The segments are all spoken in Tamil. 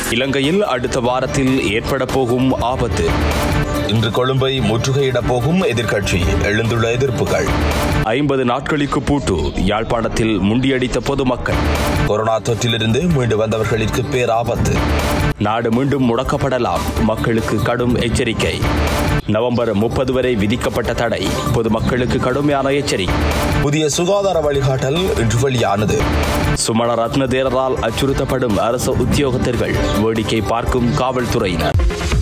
இலங்கையில் அடுத்த வாரத்தில் ஏற்பட போகும் ஆபத்து இன்று கொழும்பை முற்றுகையிடப் போகும் எதிர்க்கட்சி எழுந்துள்ள எதிர்ப்புகள் ஐம்பது நாட்களுக்கு பூட்டு யாழ்ப்பாணத்தில் முண்டியடித்த பொதுமக்கள் கொரோனா தொற்றிலிருந்து மீண்டு வந்தவர்களுக்கு பேராபத்து நாடு மீண்டும் முடக்கப்படலாம் மக்களுக்கு கடும் எச்சரிக்கை நவம்பர் முப்பது வரை விதிக்கப்பட்ட தடை பொதுமக்களுக்கு கடுமையான எச்சரிக்கை புதிய சுகாதார வழிகாட்டல் இன்று வெளியானது சுமண ரத்ன தேரரால் அச்சுறுத்தப்படும் அரசு உத்தியோகத்தர்கள் வேடிக்கை பார்க்கும் காவல்துறையினர்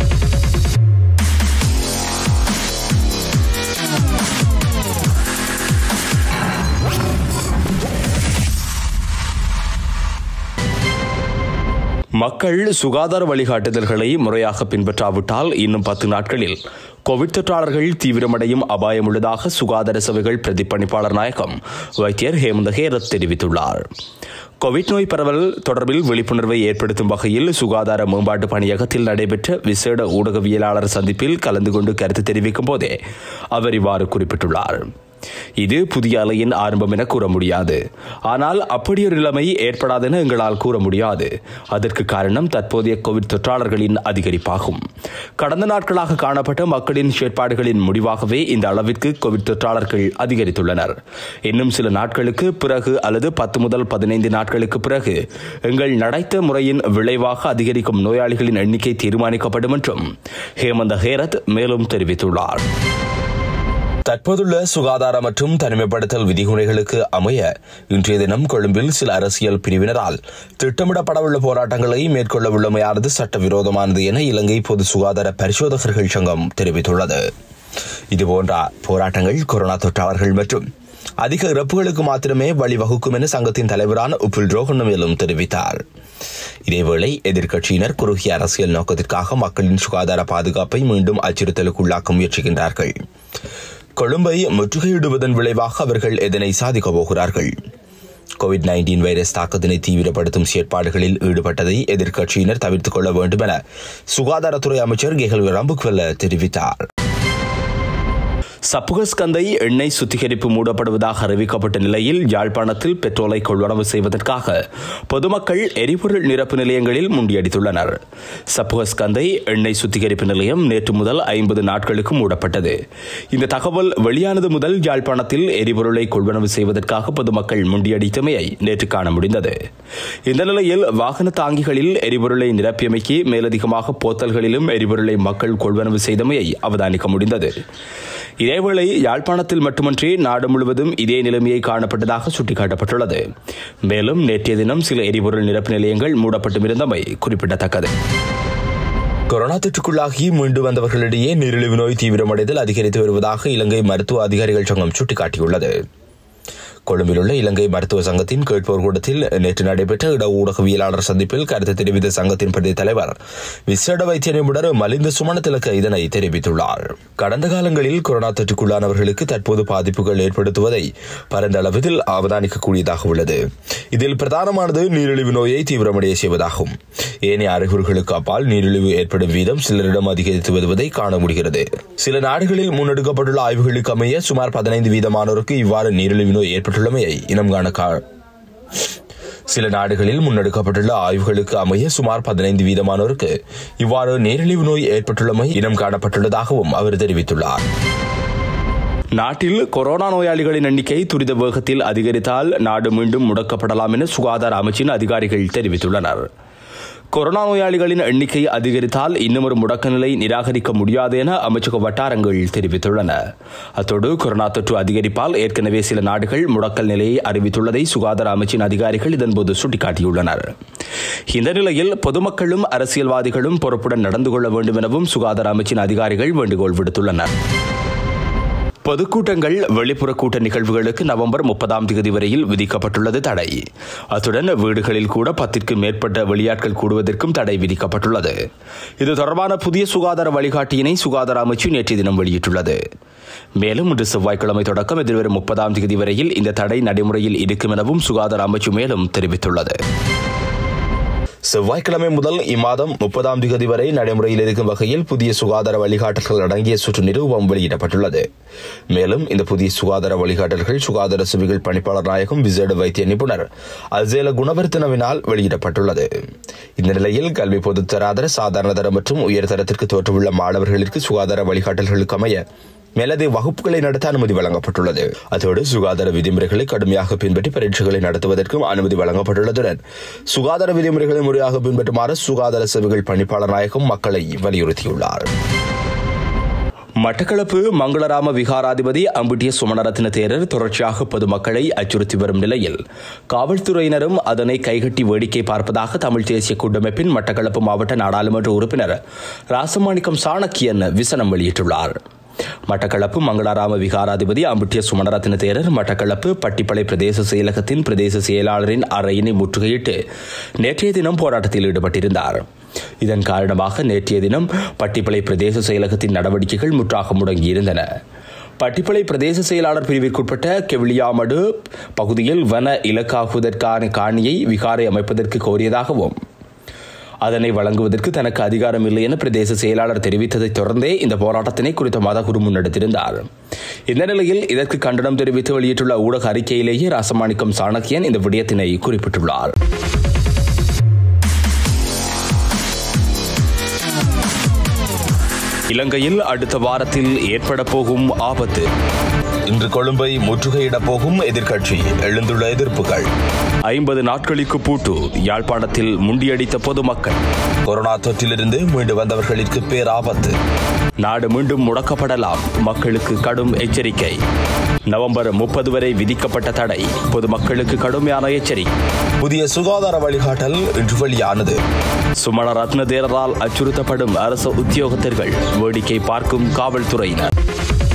மக்கள் சுகாதார வழிகாட்டுதல்களை முறையாக பின்பற்றாவிட்டால் இன்னும் பத்து நாட்களில் கோவிட் தொற்றாளர்கள் தீவிரமடையும் அபாயம் உள்ளதாக சுகாதார சேவைகள் பிரதிப்பணிப்பாளர் நாயகம் வைத்தியர் ஹேமந்த ஹேரத் தெரிவித்துள்ளார் கோவிட் நோய் பரவல் தொடர்பில் விழிப்புணர்வை ஏற்படுத்தும் வகையில் சுகாதார மேம்பாட்டு பணியகத்தில் நடைபெற்ற விசேட ஊடகவியலாளர் சந்திப்பில் கலந்து கொண்டு கருத்து தெரிவிக்கும் போதே அவர் இவ்வாறு குறிப்பிட்டுள்ளார் இது புதிய அலையின் ஆரம்பம் என கூற முடியாது ஆனால் அப்படியொரு நிலைமை ஏற்படாதென எங்களால் கூற முடியாது அதற்கு காரணம் தற்போதைய கோவிட் தொற்றாளர்களின் அதிகரிப்பாகும் கடந்த நாட்களாக காணப்பட்ட மக்களின் செயற்பாடுகளின் முடிவாகவே இந்த அளவிற்கு கோவிட் தொற்றாளர்கள் அதிகரித்துள்ளனர் இன்னும் சில நாட்களுக்கு பிறகு அல்லது பத்து முதல் பதினைந்து நாட்களுக்கு பிறகு எங்கள் நடைத்த முறையின் விளைவாக அதிகரிக்கும் நோயாளிகளின் எண்ணிக்கை தீர்மானிக்கப்படும் என்றும் ஹேமந்த ஹேரத் மேலும் தெரிவித்துள்ளார் தற்போதுள்ள சுகாதார மற்றும் தனிமைப்படுத்தல் விதிமுறைகளுக்கு அமைய இன்றைய தினம் கொழும்பில் சில அரசியல் பிரிவினரால் திட்டமிடப்படவுள்ள போராட்டங்களை மேற்கொள்ளவுள்ளமையானது சட்டவிரோதமானது என இலங்கை பொது சுகாதார பரிசோதகர்கள் சங்கம் தெரிவித்துள்ளது இதுபோன்ற போராட்டங்கள் கொரோனா தொற்றாளர்கள் மற்றும் அதிக இறப்புகளுக்கு மாத்திரமே வழிவகுக்கும் என சங்கத்தின் தலைவரான உப்புல் ரோஹன் மேலும் தெரிவித்தார் இதேவேளை எதிர்க்கட்சியினர் குறுகிய அரசியல் நோக்கத்திற்காக மக்களின் சுகாதார பாதுகாப்பை மீண்டும் அச்சுறுத்தலுக்குள்ளாக்க முயற்சிக்கின்றார்கள் கொழும்பை முற்றுகையிடுவதன் விளைவாக அவர்கள் எதனை சாதிக்கப் போகிறார்கள் கோவிட் நைன்டீன் வைரஸ் தாக்கத்தினை தீவிரப்படுத்தும் செயற்பாடுகளில் ஈடுபட்டதை எதிர்க்கட்சியினர் தவிர்த்துக் கொள்ள வேண்டும் என சுகாதாரத்துறை அமைச்சர் கெகல் ரம்புக்வெல்ல தெரிவித்தார் சப்புகஸ்கந்தை எண்ணெய் சுத்திகரிப்பு மூடப்படுவதாக அறிவிக்கப்பட்ட நிலையில் யாழ்ப்பாணத்தில் பெட்ரோலை கொள்வனவு செய்வதற்காக பொதுமக்கள் எரிபொருள் நிரப்பு நிலையங்களில் முண்டியடித்துள்ளனர் சப்புகஸ்கந்தை எண்ணெய் சுத்திகரிப்பு நிலையம் நேற்று முதல் ஐம்பது நாட்களுக்கு மூடப்பட்டது இந்த தகவல் வெளியானது முதல் யாழ்ப்பாணத்தில் எரிபொருளை கொள்வனவு செய்வதற்காக பொதுமக்கள் முண்டியடித்தமையை நேற்று காண முடிந்தது இந்த நிலையில் வாகன தாங்கிகளில் எரிபொருளை நிரப்பியமைக்கு மேலதிகமாக போத்தல்களிலும் எரிபொருளை மக்கள் கொள்வனவு செய்தமையை அவதானிக்க முடிந்தது இதேவேளை யாழ்ப்பாணத்தில் மட்டுமன்றி நாடு முழுவதும் இதே நிலைமையை காணப்பட்டதாக சுட்டிக்காட்டப்பட்டுள்ளது மேலும் நேற்றைய தினம் சில எரிபொருள் நிரப்பு நிலையங்கள் மூடப்பட்டும் இருந்தமை குறிப்பிடத்தக்கது கொரோனா தொற்றுக்குள்ளாகி மீண்டு வந்தவர்களிடையே நீரிழிவு நோய் தீவிரமடைதல் அதிகரித்து வருவதாக இலங்கை மருத்துவ அதிகாரிகள் சங்கம் சுட்டிக்காட்டியுள்ளது கொழும்பில் உள்ள இலங்கை மருத்துவ சங்கத்தின் கேட்போர் கூட்டத்தில் நேற்று நடைபெற்ற இட ஊடகவியலாளர் சந்திப்பில் கருத்து தெரிவித்த சங்கத்தின் பிரதி தலைவர் விசேட வைத்திய நிபுணர் மலிந்த சுமணத்திலக்க இதனை தெரிவித்துள்ளார் கடந்த காலங்களில் கொரோனா தொற்றுக்குள்ளானவர்களுக்கு தற்போது பாதிப்புகள் ஏற்படுத்துவதை பரந்த அளவில் அவதானிக்கக்கூடியதாக உள்ளது இதில் பிரதானமானது நீரிழிவு நோயை தீவிரமடைய செய்வதாகும் ஏனைய அறிகுறிகளுக்கு அப்பால் நீரிழிவு ஏற்படும் வீதம் சிலரிடம் அதிகரித்து வருவதை காண முடிகிறது சில நாடுகளில் முன்னெடுக்கப்பட்டுள்ள ஆய்வுகளுக்கு அமைய சுமார் பதினைந்து வீதமானோருக்கு இவ்வாறு நீரிழிவு நோய் ஏற்பட்டுள்ளமையை இனம் காண கா சில நாடுகளில் முன்னெடுக்கப்பட்டுள்ள ஆய்வுகளுக்கு அமைய சுமார் பதினைந்து வீதமானோருக்கு இவ்வாறு நீரிழிவு நோய் ஏற்பட்டுள்ளமை இனம் காணப்பட்டுள்ளதாகவும் அவர் தெரிவித்துள்ளார் நாட்டில் கொரோனா நோயாளிகளின் எண்ணிக்கை துரித வேகத்தில் அதிகரித்தால் நாடு மீண்டும் முடக்கப்படலாம் என சுகாதார அமைச்சின் அதிகாரிகள் தெரிவித்துள்ளனர் கொரோனா நோயாளிகளின் எண்ணிக்கை அதிகரித்தால் இன்னுமொரு முடக்க நிலை நிராகரிக்க முடியாது என அமைச்சக வட்டாரங்கள் தெரிவித்துள்ளன அத்தோடு கொரோனா தொற்று அதிகரிப்பால் ஏற்கனவே சில நாடுகள் முடக்கல் நிலையை அறிவித்துள்ளதை சுகாதார அமைச்சின் அதிகாரிகள் இதன்போது சுட்டிக்காட்டியுள்ளனர் இந்த நிலையில் பொதுமக்களும் அரசியல்வாதிகளும் பொறுப்புடன் நடந்து கொள்ள வேண்டும் எனவும் சுகாதார அமைச்சின் அதிகாரிகள் வேண்டுகோள் விடுத்துள்ளனர் பொதுக்கூட்டங்கள் வெளிப்புற கூட்ட நிகழ்வுகளுக்கு நவம்பர் முப்பதாம் தேதி வரையில் விதிக்கப்பட்டுள்ளது தடை அத்துடன் வீடுகளில் கூட பத்திற்கு மேற்பட்ட வெளியாட்கள் கூடுவதற்கும் தடை விதிக்கப்பட்டுள்ளது இது தொடர்பான புதிய சுகாதார வழிகாட்டியினை சுகாதார அமைச்சு நேற்றைய தினம் வெளியிட்டுள்ளது மேலும் இன்று செவ்வாய்க்கிழமை தொடக்கம் எதிர்வரும் முப்பதாம் தேதி வரையில் இந்த தடை நடைமுறையில் இருக்கும் எனவும் சுகாதார அமைச்சு மேலும் தெரிவித்துள்ளது செவ்வாய்க்கிழமை முதல் இம்மாதம் முப்பதாம் திகதி வரை நடைமுறையில் இருக்கும் வகையில் புதிய சுகாதார வழிகாட்டல்கள் அடங்கிய சுற்று நிரூபம் வெளியிடப்பட்டுள்ளது மேலும் இந்த புதிய சுகாதார வழிகாட்டல்கள் சுகாதார சேவைகள் பணிப்பாளர் நாயகம் விசேட வைத்திய நிபுணர் அசேல குணவர்த்தனவினால் வெளியிடப்பட்டுள்ளது இந்த நிலையில் கல்வி பொதுத்தராதர சாதாரண தரம் மற்றும் உயர்தரத்திற்கு தோற்றவுள்ள மாணவர்களுக்கு சுகாதார வழிகாட்டல்களுக்கு அமைய மேலதே வகுப்புகளை நடத்த அனுமதி வழங்கப்பட்டுள்ளது அதோடு சுகாதார விதிமுறைகளை கடுமையாக பின்பற்றி பரீட்சைகளை நடத்துவதற்கும் அனுமதி வழங்கப்பட்டுள்ளதுடன் சுகாதார விதிமுறைகளை முறையாக பின்பற்றுமாறு சுகாதார சேவைகள் பணிப்பாளர் நாயகம் மக்களை வலியுறுத்தியுள்ளார் மட்டக்களப்பு மங்களராம விகாராதிபதி அம்புட்டிய சுமணரத்ன தேரர் தொடர்ச்சியாக பொதுமக்களை அச்சுறுத்தி வரும் நிலையில் காவல்துறையினரும் அதனை கைகட்டி வேடிக்கை பார்ப்பதாக தமிழ் தேசிய கூட்டமைப்பின் மட்டக்களப்பு மாவட்ட நாடாளுமன்ற உறுப்பினர் ராசமாணிக்கம் சாணக்கியன் விசனம் வெளியிட்டுள்ளார் மட்டக்களப்பு மங்களாராம விகாராதிபதி அம்புட்டிய சுமணரத்ன தேரர் மட்டக்களப்பு பட்டிப்பளை பிரதேச செயலகத்தின் பிரதேச செயலாளரின் அறையினை முற்றுகையிட்டு நேற்றைய தினம் போராட்டத்தில் ஈடுபட்டிருந்தார் இதன் காரணமாக நேற்றைய தினம் பட்டிப்பளை பிரதேச செயலகத்தின் நடவடிக்கைகள் முற்றாக முடங்கியிருந்தன பட்டிப்பளை பிரதேச செயலாளர் பிரிவிற்குட்பட்ட கெவிலியாமடு பகுதியில் வன இலக்காகுவதற்கான காணியை விகாரை அமைப்பதற்கு கோரியதாகவும் அதனை வழங்குவதற்கு தனக்கு அதிகாரம் இல்லை என பிரதேச செயலாளர் தெரிவித்ததைத் தொடர்ந்தே இந்த போராட்டத்தினை குறித்த மதகுரு முன்னெடுத்திருந்தார் இந்த நிலையில் இதற்கு கண்டனம் தெரிவித்து வெளியிட்டுள்ள ஊடக அறிக்கையிலேயே ராசமாணிக்கம் சாணக்கியன் இந்த விடயத்தினை குறிப்பிட்டுள்ளார் இலங்கையில் அடுத்த வாரத்தில் ஏற்பட போகும் ஆபத்து இன்று கொழும்பை முற்றுகையிடப் போகும் எதிர்க்கட்சி எழுந்துள்ள எதிர்ப்புகள் ஐம்பது நாட்களுக்கு பூட்டு யாழ்ப்பாணத்தில் முண்டியடித்த பொதுமக்கள் கொரோனா தொற்றிலிருந்து மீண்டு வந்தவர்களுக்கு பேராபத்து நாடு மீண்டும் முடக்கப்படலாம் மக்களுக்கு கடும் எச்சரிக்கை நவம்பர் முப்பது வரை விதிக்கப்பட்ட தடை பொதுமக்களுக்கு கடுமையான எச்சரிக்கை புதிய சுகாதார வழிகாட்டல் இன்று வெளியானது சுமண ரத்ன தேரரால் அச்சுறுத்தப்படும் அரசு உத்தியோகத்தர்கள் வேடிக்கை பார்க்கும் காவல்துறையினர்